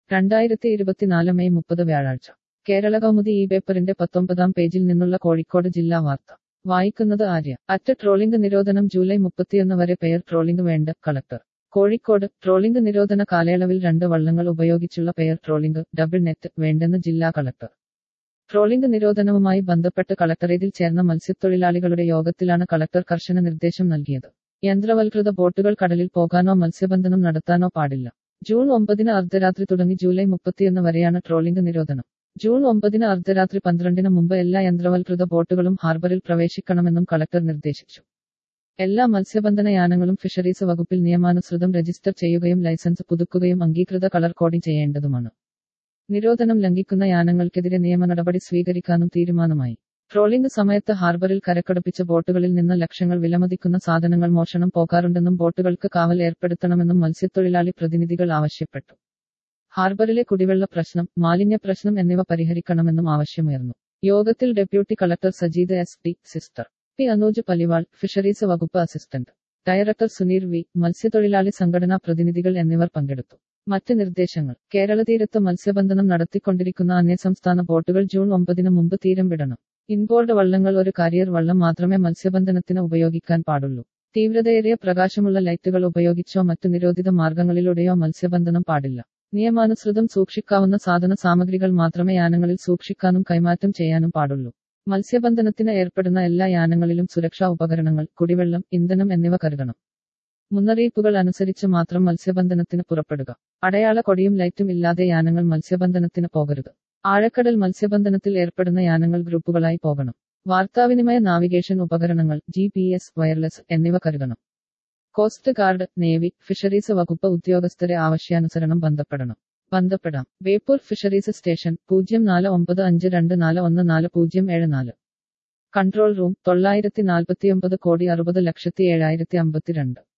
രണ്ടായിരത്തി ഇരുപത്തിനാല് മെയ് മുപ്പത് വ്യാഴാഴ്ച കേരള കൗമുദി ഈ പേപ്പറിന്റെ പത്തൊമ്പതാം പേജിൽ നിന്നുള്ള കോഴിക്കോട് ജില്ലാ വാർത്ത വായിക്കുന്നത് ആര്യ അറ്റ് ട്രോളിംഗ് നിരോധനം ജൂലൈ മുപ്പത്തിയൊന്ന് വരെ പെയർ ട്രോളിംഗ് വേണ്ട കളക്ടർ കോഴിക്കോട് ട്രോളിംഗ് നിരോധന കാലയളവിൽ രണ്ട് വള്ളങ്ങൾ ഉപയോഗിച്ചുള്ള പെയർ ട്രോളിംഗ് ഡബിൾ നെറ്റ് വേണ്ടെന്ന് ജില്ലാ കളക്ടർ ട്രോളിംഗ് നിരോധനവുമായി ബന്ധപ്പെട്ട് കളക്ടറേറ്റിൽ ചേർന്ന മത്സ്യത്തൊഴിലാളികളുടെ യോഗത്തിലാണ് കളക്ടർ കർശന നിർദ്ദേശം നൽകിയത് യന്ത്രവൽകൃത ബോട്ടുകൾ കടലിൽ പോകാനോ മത്സ്യബന്ധനം നടത്താനോ പാടില്ല ജൂൺ ഒമ്പതിന് അർദ്ധരാത്രി തുടങ്ങി ജൂലൈ മുപ്പത്തിയൊന്ന് വരെയാണ് ട്രോളിംഗ് നിരോധനം ജൂൺ ഒമ്പതിന് അർദ്ധരാത്രി പന്ത്രണ്ടിന് മുമ്പ് എല്ലാ യന്ത്രവൽകൃത ബോട്ടുകളും ഹാർബറിൽ പ്രവേശിക്കണമെന്നും കളക്ടർ നിർദ്ദേശിച്ചു എല്ലാ മത്സ്യബന്ധന യാനങ്ങളും ഫിഷറീസ് വകുപ്പിൽ നിയമാനുസൃതം രജിസ്റ്റർ ചെയ്യുകയും ലൈസൻസ് പുതുക്കുകയും അംഗീകൃത കളർ കോഡിംഗ് ചെയ്യേണ്ടതുമാണ് നിരോധനം ലംഘിക്കുന്ന യാനങ്ങൾക്കെതിരെ നിയമ നടപടി സ്വീകരിക്കാനും തീരുമാനമായി ട്രോളിംഗ് സമയത്ത് ഹാർബറിൽ കരക്കടുപ്പിച്ച ബോട്ടുകളിൽ നിന്ന് ലക്ഷങ്ങൾ വിലമതിക്കുന്ന സാധനങ്ങൾ മോഷണം പോകാറുണ്ടെന്നും ബോട്ടുകൾക്ക് കാവൽ ഏർപ്പെടുത്തണമെന്നും മത്സ്യത്തൊഴിലാളി പ്രതിനിധികൾ ആവശ്യപ്പെട്ടു ഹാർബറിലെ കുടിവെള്ള പ്രശ്നം മാലിന്യ പ്രശ്നം എന്നിവ പരിഹരിക്കണമെന്നും ആവശ്യമുയർന്നു യോഗത്തിൽ deputy collector Sajeed S T sister P Anuj Paliwal fisheries വകുപ്പ് അസിസ്റ്റന്റ് ഡയറക്ടർ സുനീർ വി മത്സ്യത്തൊഴിലാളി സംഘടനാ പ്രതിനിധികൾ എന്നിവർ പങ്കെടുത്തു മറ്റ് നിർദ്ദേശങ്ങൾ കേരള തീരത്ത് മത്സ്യബന്ധനം നടത്തിക്കൊണ്ടിരിക്കുന്ന അന്യസംസ്ഥാന ബോട്ടുകൾ ജൂൺ ഒമ്പതിന് മുമ്പ് തീരം വിടണം ഇൻബോർഡ് വള്ളങ്ങൾ ഒരു കാരിയർ വള്ളം മാത്രമേ മത്സ്യബന്ധനത്തിന് ഉപയോഗിക്കാൻ പാടുള്ളൂ തീവ്രതയേറിയ പ്രകാശമുള്ള ലൈറ്റുകൾ ഉപയോഗിച്ചോ മറ്റു നിരോധിത മാർഗങ്ങളിലൂടെയോ മത്സ്യബന്ധനം പാടില്ല നിയമാനുസൃതം സൂക്ഷിക്കാവുന്ന സാധന സാമഗ്രികൾ മാത്രമേ യാനങ്ങളിൽ സൂക്ഷിക്കാനും കൈമാറ്റം ചെയ്യാനും പാടുള്ളൂ മത്സ്യബന്ധനത്തിന് ഏർപ്പെടുന്ന എല്ലാ യാനങ്ങളിലും സുരക്ഷാ ഉപകരണങ്ങൾ കുടിവെള്ളം ഇന്ധനം എന്നിവ കരുതണം മുന്നറിയിപ്പുകൾ അനുസരിച്ച് മാത്രം മത്സ്യബന്ധനത്തിന് പുറപ്പെടുക അടയാള കൊടിയും ലൈറ്റും ഇല്ലാതെ യാനങ്ങൾ മത്സ്യബന്ധനത്തിന് പോകരുത് ആഴക്കടൽ മത്സ്യബന്ധനത്തിൽ ഏർപ്പെടുന്ന യാനങ്ങൾ ഗ്രൂപ്പുകളായി പോകണം വാർത്താവിനിമയ നാവിഗേഷൻ ഉപകരണങ്ങൾ ജി പി എസ് വയർലെസ് എന്നിവ കരുതണം കോസ്റ്റ് ഗാർഡ് നേവി ഫിഷറീസ് വകുപ്പ് ഉദ്യോഗസ്ഥരെ ആവശ്യാനുസരണം ബന്ധപ്പെടണം ബന്ധപ്പെടാം ബേപ്പൂർ ഫിഷറീസ് സ്റ്റേഷൻ പൂജ്യം നാല് ഒമ്പത് അഞ്ച് രണ്ട് നാല് ഒന്ന് നാല് പൂജ്യം ഏഴ് നാല് കൺട്രോൾ റൂം തൊള്ളായിരത്തി നാൽപ്പത്തിയൊമ്പത് കോടി അറുപത് ലക്ഷത്തി ഏഴായിരത്തി അമ്പത്തിരണ്ട്